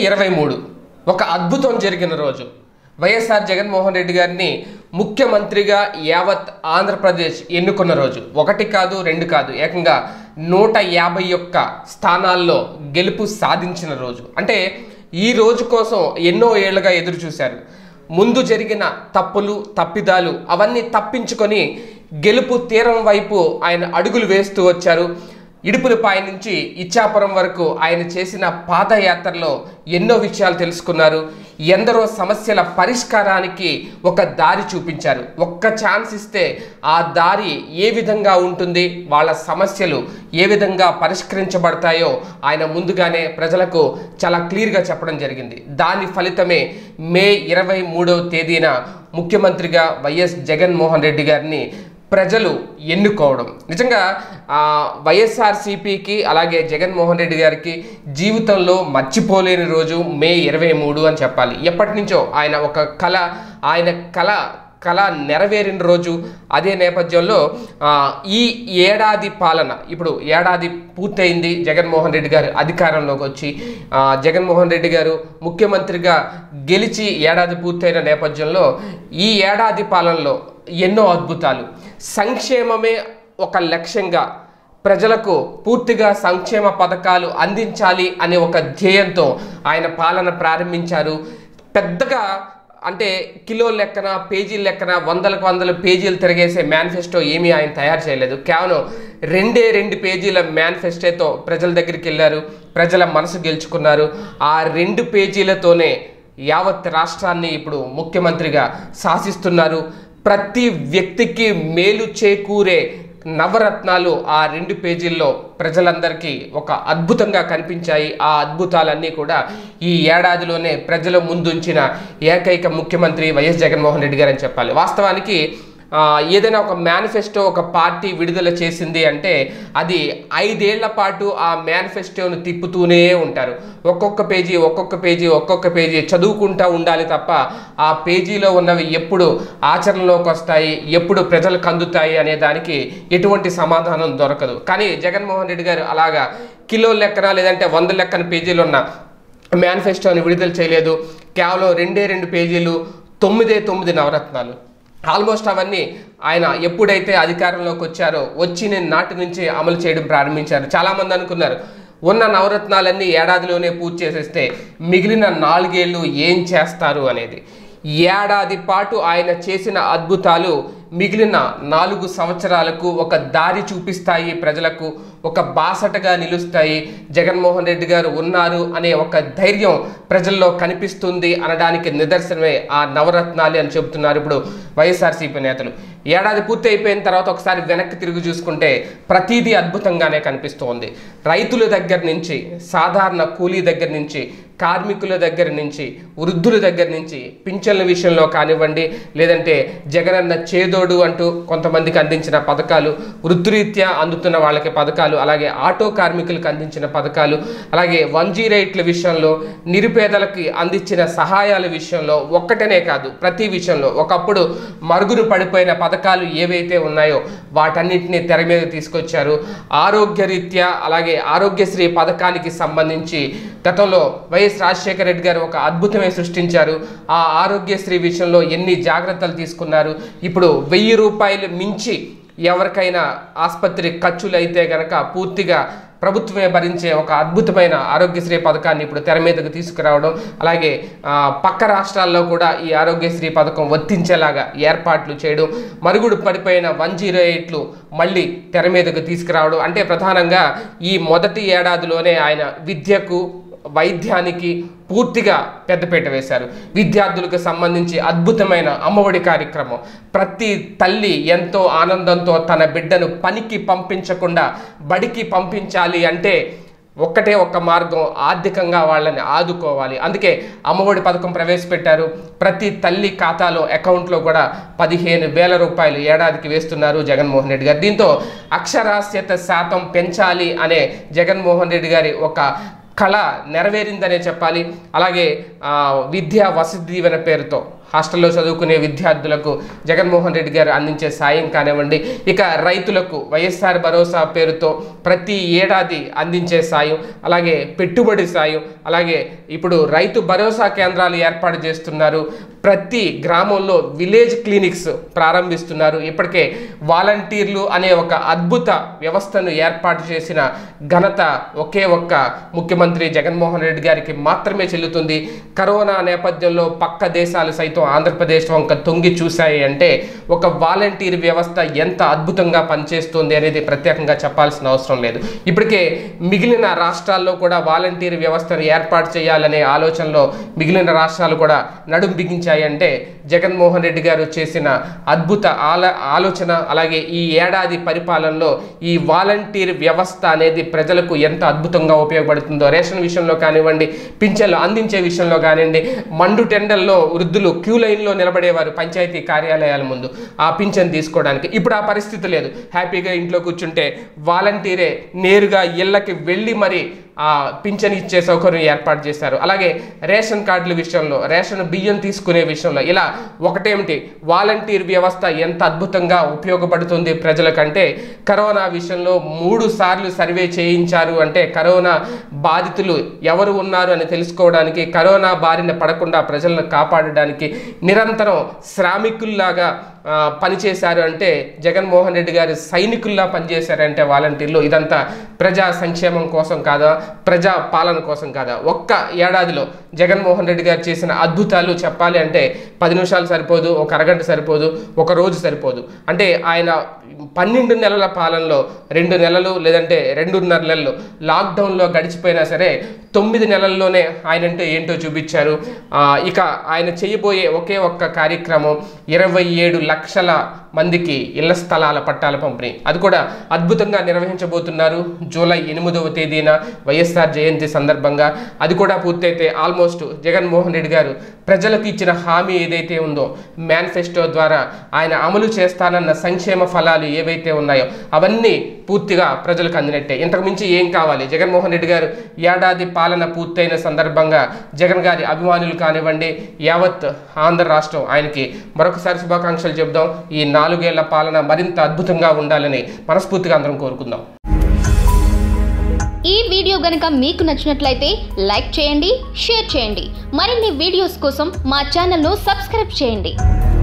ఇరవై మూడు ఒక అద్భుతం జరిగిన రోజు వైఎస్ఆర్ జగన్మోహన్ రెడ్డి గారిని ముఖ్యమంత్రిగా యావత్ ఆంధ్రప్రదేశ్ ఎన్నుకున్న రోజు ఒకటి కాదు రెండు కాదు ఏకంగా నూట యాభై ఒక్క స్థానాల్లో గెలుపు సాధించిన రోజు అంటే ఈ రోజు కోసం ఎన్నో ఏళ్లుగా ఎదురు చూశారు ముందు జరిగిన తప్పులు తప్పిదాలు అవన్నీ తప్పించుకొని గెలుపు తీరం వైపు ఆయన అడుగులు వేస్తూ వచ్చారు ఇడుపులపాయ నుంచి ఇచ్చాపురం వరకు ఆయన చేసిన పాదయాత్రలో ఎన్నో విషయాలు తెలుసుకున్నారు ఎందరో సమస్యల పరిష్కారానికి ఒక దారి చూపించారు ఒక్క ఛాన్స్ ఇస్తే ఆ దారి ఏ విధంగా ఉంటుంది వాళ్ళ సమస్యలు ఏ విధంగా పరిష్కరించబడతాయో ఆయన ముందుగానే ప్రజలకు చాలా క్లియర్గా చెప్పడం జరిగింది దాని ఫలితమే మే ఇరవై మూడవ తేదీన ముఖ్యమంత్రిగా వైఎస్ జగన్మోహన్ రెడ్డి గారిని ప్రజలు ఎన్నుకోవడం నిజంగా ఆ, వైఎస్ఆర్సీపీకి అలాగే జగన్మోహన్ రెడ్డి గారికి జీవితంలో మర్చిపోలేని రోజు మే ఇరవై మూడు అని చెప్పాలి ఎప్పటి నుంచో ఆయన ఒక కళ ఆయన కళ కళ నెరవేరిన రోజు అదే నేపథ్యంలో ఆ, ఈ ఏడాది పాలన ఇప్పుడు ఏడాది పూర్తయింది జగన్మోహన్ రెడ్డి గారు అధికారంలోకి వచ్చి ఆ, జగన్మోహన్ రెడ్డి గారు ముఖ్యమంత్రిగా గెలిచి ఏడాది పూర్తయిన నేపథ్యంలో ఈ ఏడాది పాలనలో ఎన్నో అద్భుతాలు సంక్షేమమే ఒక లక్ష్యంగా ప్రజలకు పూర్తిగా సంక్షేమ పథకాలు అందించాలి అనే ఒక ధ్యేయంతో ఆయన పాలన ప్రారంభించారు పెద్దగా అంటే కిలో లెక్కన పేజీల లెక్కన వందలకు వందల పేజీలు తిరిగేసే మేనిఫెస్టో ఏమీ ఆయన తయారు చేయలేదు కేవలం రెండే రెండు పేజీల మేనిఫెస్టోతో ప్రజల దగ్గరికి వెళ్ళారు ప్రజల మనసు గెలుచుకున్నారు ఆ రెండు పేజీలతోనే యావత్ రాష్ట్రాన్ని ఇప్పుడు ముఖ్యమంత్రిగా శాసిస్తున్నారు ప్రతి వ్యక్తికి మేలు చేకూరే నవరత్నాలు ఆ రెండు పేజీల్లో ప్రజలందరికీ ఒక అద్భుతంగా కనిపించాయి ఆ అద్భుతాలన్నీ కూడా ఈ ఏడాదిలోనే ప్రజల ముందుంచిన ఏకైక ముఖ్యమంత్రి వైఎస్ జగన్మోహన్ రెడ్డి గారని చెప్పాలి వాస్తవానికి ఆ, ఏదైనా ఒక మేనిఫెస్టో ఒక పార్టీ విడుదల చేసింది అంటే అది ఐదేళ్ల పాటు ఆ మేనిఫెస్టోను తిప్పుతూనే ఉంటారు ఒక్కొక్క పేజీ ఒక్కొక్క పేజీ ఒక్కొక్క పేజీ చదువుకుంటూ ఉండాలి తప్ప ఆ పేజీలో ఉన్నవి ఎప్పుడు ఆచరణలోకి వస్తాయి ఎప్పుడు ప్రజలకు అందుతాయి అనే దానికి ఎటువంటి సమాధానం దొరకదు కానీ జగన్మోహన్ రెడ్డి గారు అలాగా కిలో లెక్కన లేదంటే వంద లెక్కన పేజీలు ఉన్న మేనిఫెస్టోని విడుదల చేయలేదు కేవలం రెండే రెండు పేజీలు తొమ్మిదే తొమ్మిది నవరత్నాలు ఆల్మోస్ట్ అవన్నీ ఆయన ఎప్పుడైతే అధికారంలోకి వచ్చారో వచ్చిన నాటి నుంచి అమలు చేయడం ప్రారంభించారు చాలామంది అనుకున్నారు ఉన్న నవరత్నాలన్నీ ఏడాదిలోనే పూర్తి చేసేస్తే మిగిలిన నాలుగేళ్ళు ఏం చేస్తారు అనేది ఏడాది పాటు ఆయన చేసిన అద్భుతాలు మిగిలిన నాలుగు సంవత్సరాలకు ఒక దారి చూపిస్తాయి ప్రజలకు ఒక బాసటగా నిలుస్తాయి జగన్మోహన్ రెడ్డి గారు ఉన్నారు అనే ఒక ధైర్యం ప్రజల్లో కనిపిస్తుంది అనడానికి నిదర్శనమే ఆ నవరత్నాలు అని చెబుతున్నారు ఇప్పుడు వైఎస్ఆర్సీపీ నేతలు ఏడాది పూర్తి అయిపోయిన తర్వాత ఒకసారి వెనక్కి తిరిగి చూసుకుంటే ప్రతిదీ అద్భుతంగానే కనిపిస్తోంది రైతుల దగ్గర నుంచి సాధారణ కూలీ దగ్గర నుంచి కార్మికుల దగ్గర నుంచి వృద్ధుల దగ్గర నుంచి పింఛన్ల విషయంలో కానివ్వండి లేదంటే జగనన్న చేదోడు అంటూ కొంతమందికి అందించిన పథకాలు వృత్తిరీత్యా అందుతున్న వాళ్ళకి పథకాలు అలాగే ఆటో కార్మికులకు అందించిన పథకాలు అలాగే వన్ జీ రేట్ల విషయంలో నిరుపేదలకి అందించిన సహాయాల విషయంలో ఒక్కటనే కాదు ప్రతి విషయంలో ఒకప్పుడు మరుగున పడిపోయిన పథకాలు ఏవైతే ఉన్నాయో వాటన్నిటిని తెర మీద తీసుకొచ్చారు ఆరోగ్యరీత్యా అలాగే ఆరోగ్యశ్రీ పథకానికి సంబంధించి గతంలో వైఎస్ రాజశేఖర రెడ్డి గారు ఒక అద్భుతమే సృష్టించారు ఆ ఆరోగ్యశ్రీ విషయంలో ఎన్ని జాగ్రత్తలు తీసుకున్నారు ఇప్పుడు వెయ్యి రూపాయలు మించి ఎవరికైనా ఆసుపత్రి ఖర్చులు అయితే గనక పూర్తిగా ప్రభుత్వమే భరించే ఒక అద్భుతమైన ఆరోగ్యశ్రీ పథకాన్ని ఇప్పుడు తెర మీదకు తీసుకురావడం అలాగే ఆ, పక్క రాష్ట్రాల్లో కూడా ఈ ఆరోగ్యశ్రీ పథకం వర్తించేలాగా ఏర్పాట్లు చేయడం మరుగుడు పడిపోయిన వన్ జీరో ఎయిట్లు మళ్ళీ తెర మీదకు తీసుకురావడం అంటే ప్రధానంగా ఈ మొదటి ఏడాదిలోనే ఆయన విద్యకు వైద్యానికి పూర్తిగా పెద్దపీట వేశారు విద్యార్థులకు సంబంధించి అద్భుతమైన అమ్మఒడి కార్యక్రమం ప్రతి తల్లి ఎంతో ఆనందంతో తన బిడ్డను పనికి పంపించకుండా బడికి పంపించాలి అంటే ఒక్కటే ఒక్క మార్గం ఆర్థికంగా వాళ్ళని ఆదుకోవాలి అందుకే అమ్మఒడి పథకం ప్రవేశపెట్టారు ప్రతి తల్లి ఖాతాలో అకౌంట్లో కూడా పదిహేను వేల రూపాయలు ఏడాదికి వేస్తున్నారు జగన్మోహన్ రెడ్డి గారు దీంతో అక్షరాస్యత శాతం పెంచాలి అనే జగన్మోహన్ రెడ్డి గారి ఒక కళ నెరవేరిందనే చెప్పాలి అలాగే ఆ, విద్యా వసతి దీవెన పేరుతో హాస్టల్లో చదువుకునే విద్యార్థులకు జగన్మోహన్ రెడ్డి గారు అందించే సాయం కానివ్వండి ఇక రైతులకు వైఎస్ఆర్ భరోసా పేరుతో ప్రతి ఏడాది అందించే సాయం అలాగే పెట్టుబడి సాయం అలాగే ఇప్పుడు రైతు భరోసా కేంద్రాలు ఏర్పాటు చేస్తున్నారు ప్రతి గ్రామంలో విలేజ్ క్లినిక్స్ ప్రారంభిస్తున్నారు ఇప్పటికే వాలంటీర్లు అనే ఒక అద్భుత వ్యవస్థను ఏర్పాటు చేసిన ఘనత ఒకే ఒక్క ముఖ్యమంత్రి జగన్మోహన్ రెడ్డి గారికి మాత్రమే చెల్లుతుంది కరోనా నేపథ్యంలో పక్క దేశాలు సైతం ఆంధ్రప్రదేశ్ వంక తొంగి చూశాయి అంటే ఒక వాలంటీర్ వ్యవస్థ ఎంత అద్భుతంగా పనిచేస్తుంది అనేది ప్రత్యేకంగా చెప్పాల్సిన అవసరం లేదు ఇప్పటికే మిగిలిన రాష్ట్రాల్లో కూడా వాలంటీర్ వ్యవస్థను ఏర్పాటు చేయాలనే ఆలోచనలో మిగిలిన రాష్ట్రాలు కూడా నడుం బిగించాయి అంటే జగన్మోహన్ రెడ్డి గారు చేసిన అద్భుత ఆల ఆలోచన అలాగే ఈ ఏడాది పరిపాలనలో ఈ వాలంటీర్ వ్యవస్థ అనేది ప్రజలకు ఎంత అద్భుతంగా ఉపయోగపడుతుందో రేషన్ విషయంలో కానివ్వండి పింఛన్లు అందించే విషయంలో కానివ్వండి మండు టెండల్లో వృద్ధులు క్యూ లైన్లో నిలబడేవారు పంచాయతీ కార్యాలయాల ముందు ఆ పింఛన్ తీసుకోవడానికి ఇప్పుడు ఆ పరిస్థితి లేదు హ్యాపీగా ఇంట్లో కూర్చుంటే వాలంటీరే నేరుగా ఇళ్ళకి వెళ్ళి మరి ఆ పింఛన్ ఇచ్చే సౌకర్యం ఏర్పాటు చేశారు అలాగే రేషన్ కార్డుల విషయంలో రేషన్ బియ్యం తీసుకునే విషయంలో ఇలా ఒకటేమిటి వాలంటీర్ వ్యవస్థ ఎంత అద్భుతంగా ఉపయోగపడుతుంది ప్రజలకంటే కరోనా విషయంలో మూడు సార్లు సర్వే చేయించారు అంటే కరోనా బాధితులు ఎవరు ఉన్నారు అని తెలుసుకోవడానికి కరోనా బారిన పడకుండా ప్రజలను కాపాడడానికి నిరంతరం శ్రామికుల్లాగా ఆ, పనిచేశారు అంటే జగన్మోహన్ రెడ్డి గారు సైనికుల్లా పనిచేశారంటే వాలంటీర్లు ఇదంతా ప్రజా సంక్షేమం కోసం కాదా ప్రజా పాలన కోసం కాదా ఒక్క ఏడాదిలో జగన్మోహన్ రెడ్డి గారు చేసిన అద్భుతాలు చెప్పాలి అంటే పది నిమిషాలు సరిపోదు ఒక అరగంట సరిపోదు ఒక రోజు సరిపోదు అంటే ఆయన పన్నెండు నెలల పాలనలో రెండు నెలలు లేదంటే రెండున్నర నెలలు లాక్డౌన్లో గడిచిపోయినా సరే తొమ్మిది నెలల్లోనే ఆయన అంటే ఏంటో చూపించారు ఆ, ఇక ఆయన చేయబోయే ఒకే ఒక్క కార్యక్రమం ఇరవై ఏడు లక్షల మందికి ఇళ్ల స్థలాల పట్టాల పంపిణీ అది కూడా అద్భుతంగా నిర్వహించబోతున్నారు జూలై ఎనిమిదవ తేదీన వైఎస్ఆర్ జయంతి సందర్భంగా అది కూడా పూర్తయితే ఆల్మోస్ట్ జగన్మోహన్ రెడ్డి గారు ప్రజలకు ఇచ్చిన హామీ ఏదైతే ఉందో మేనిఫెస్టో ద్వారా ఆయన అమలు చేస్తానన్న సంక్షేమ ఫలాలు ఏవైతే ఉన్నాయో అవన్నీ పూర్తిగా ప్రజలకు అందినట్టే ఇంతకు మించి ఏం కావాలి జగన్మోహన్ రెడ్డి గారు ఏడాది పాలన పూర్తయిన సందర్భంగా జగన్ గారి అభిమానులు కానివ్వండి యావత్ ఆంధ్ర రాష్ట్రం ఆయనకి మరొకసారి శుభాకాంక్షలు చెబుదాం ఈ నాలుగేళ్ల పాలన మరింత అద్భుతంగా ఉండాలని మనస్ఫూర్తిగా అందరం కోరుకుందాం ఈ వీడియో గనుక మీకు నచ్చినట్లయితే లైక్ చేయండి షేర్ చేయండి మరిన్ని వీడియోస్ కోసం మా ఛానల్ను సబ్స్క్రైబ్ చేయండి